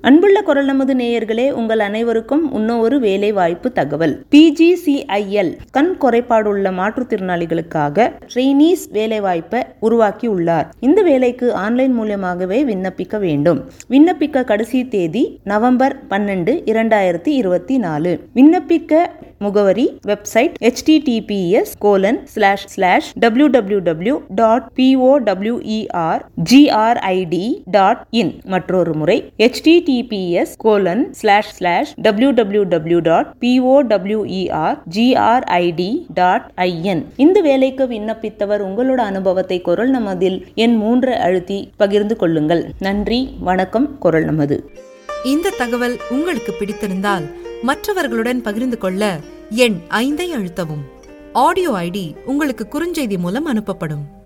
அன்புள்ள குரல் நமது நேயர்களே உங்கள் அனைவருக்கும் இன்னும் ஒரு வேலை வாய்ப்பு தகவல் பிஜிசிஐஎல் கண் குறைபாடுள்ள மாற்றுத்திறனாளிகளுக்காக ட்ரெயினீஸ் வேலை வாய்ப்பை உருவாக்கி உள்ளார் இந்த வேலைக்கு ஆன்லைன் மூலமாகவே விண்ணப்பிக்க வேண்டும் விண்ணப்பிக்க கடைசி தேதி நவம்பர் பன்னெண்டு இரண்டாயிரத்தி இருபத்தி நாலு விண்ணப்பிக்க முகவரி website https colon slash slash W W W dot P O W E R G R I D dot in மற்றொரு முறை https colon slash slash W W W dot P O W E R G R I D dot I N இந்த வேலைக்கு விண்ணப்பித்தவர் உங்களோட அனுபவத்தை குரல் நமதில் என் மூன்று அழுத்தி பகிர்ந்து கொள்ளுங்கள் நன்றி வணக்கம் குரல் நமது இந்த தகவல் உங்களுக்கு பிடித்திருந்தால் மற்றவர்களுடன் பகிர்ந்து கொள்ள எண் ஐந்தை அழுத்தவும் ஆடியோ ஐடி உங்களுக்கு குறுஞ்செய்தி மூலம் அனுப்பப்படும்